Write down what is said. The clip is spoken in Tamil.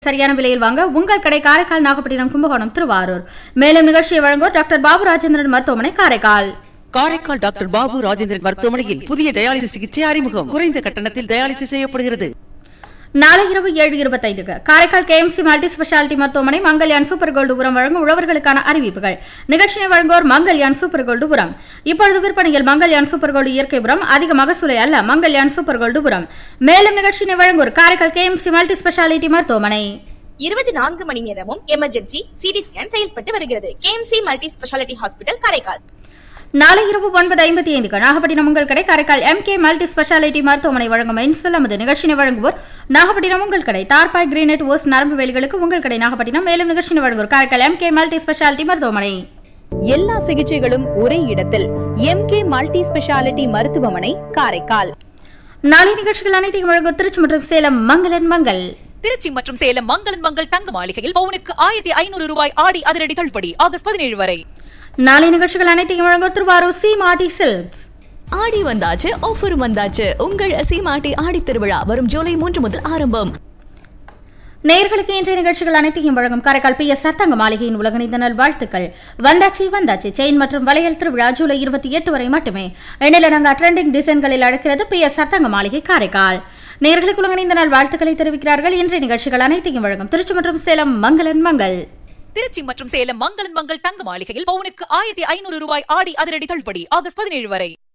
சரியான விலையில் வாங்க உங்கள் கடை காரைக்கால் நாகப்பட்டினம் கும்பகோணம் திருவாரூர் மேலும் நிகழ்ச்சியை வழங்குவோர் டாக்டர் பாபு ராஜேந்திரன் மருத்துவமனை காரைக்கால் காரைக்கால் டாக்டர் பாபு ராஜேந்திரன் மருத்துவமனையில் புதிய டயாலிசிஸ் சிகிச்சை அறிமுகம் குறைந்த கட்டணத்தில் டயாலிசிஸ் செய்யப்படுகிறது நாளை இரவு ஏழு இருபத்தைந்துக்கு காரைக்கால் கேஎம்சி மல்டி ஸ்பெஷாலிட்டி மருத்துவமனை மங்கல்யான் சூப்பர் கோல்டு உரம் வழங்கும் உழவர்களுக்கான அறிவிப்புகள் நிகழ்ச்சியை வழங்குவோர் மங்கல்யான் சூப்பர் கோல்டு உரம் இப்பொழுது விற்பனையில் மங்கல்யான் சூப்பர் கோல்டு இயற்கை உரம் அதிக மகசூலை அல்ல மங்கல்யான் சூப்பர் கோல்டு உரம் மேலும் நிகழ்ச்சியை வழங்குவோர் காரைக்கால் கேஎம்சி மல்டி ஸ்பெஷாலிட்டி மருத்துவமனை இருபத்தி நான்கு மணி நேரமும் எமர்ஜென்சி சிடி ஸ்கேன் செயல்பட்டு வருகிறது KMC multi speciality hospital Karaikal நாளை இரவு ஒன்பது ஐம்பத்தி ஐந்துக்கு நாகப்பட்டினம் உங்கள் கடை Karaikal M K multi speciality மருத்துவமனை வழங்கும் இன்ஸ்டல் நமது நிகழ்ச்சியை வழங்குவோர் நாகப்பட்டினம் உங்கள் கடை தார்பாய் கிரீனெட் ஓஸ் நரம்பு வேலிகளுக்கு உங்கள் கடை நாகப்பட்டினம் மேலும் நிகழ்ச்சியை வழங்குவோர் Karaikal M K multi speciality மருத்துவமனை எல்லா சிகிச்சைகளும் ஒரே இடத்தில் எம்கே மல்டி ஸ்பெஷாலிட்டி மருத்துவமனை காரைக்கால் நாளை நிகழ்ச்சிகள் அனைத்தையும் வழங்குவோர் திருச்சி மற்றும் சேலம் மங்களன் மங்கள் திருச்சி மற்றும் சேலம் மங்களன் மங்கள் தங்க மாளிகையில் பவுனுக்கு ஆயிரத்தி ஐநூறு ரூபாய் ஆடி அதிரடி தள்ளுபடி ஆகஸ்ட் பதினேழு வரை நாளை நிகழ்ச்சிகள் அனைத்தையும் வழங்குவோர் திருவாரூர் சி மாட்டி சில்க்ஸ் ஆடி வந்தாச்சு ஆஃபர் வந்தாச்சு உங்கள் சீமாட்டி ஆடி திருவிழா வரும் ஜூலை மூன்று முதல் ஆரம்பம் நேயர்களுக்கு இன்றைய நிகழ்ச்சிகள் அனைத்தையும் வழங்கும் காரைக்கால் பி எஸ் சத்தங்க மாளிகையின் உலகணிந்த நல் வாழ்த்துக்கள் வந்தாச்சி வந்தாச்சி செயின் மற்றும் வளையல் திருவிழா ஜூலை இருபத்தி எட்டு வரை மட்டுமே எண்ணிலடங்கா ட்ரெண்டிங் டிசைன்களில் அழைக்கிறது பி எஸ் சத்தங்க மாளிகை காரைக்கால் நேயர்களுக்கு உலகணிந்த நல் வாழ்த்துக்களை தெரிவிக்கிறார்கள் இன்றைய நிகழ்ச்சிகள் அனைத்தையும் வழங்கும் திருச்சி மற்றும் சேலம் மங்களன் மங்கள் திருச்சி மற்றும் சேலம் மங்களன் மங்கள் தங்க மாளிகையில் பவுனுக்கு ஆயிரத்தி ஐநூறு ரூபாய் ஆடி அதிரடி தள்ளுபடி ஆகஸ்ட் பதினேழு வரை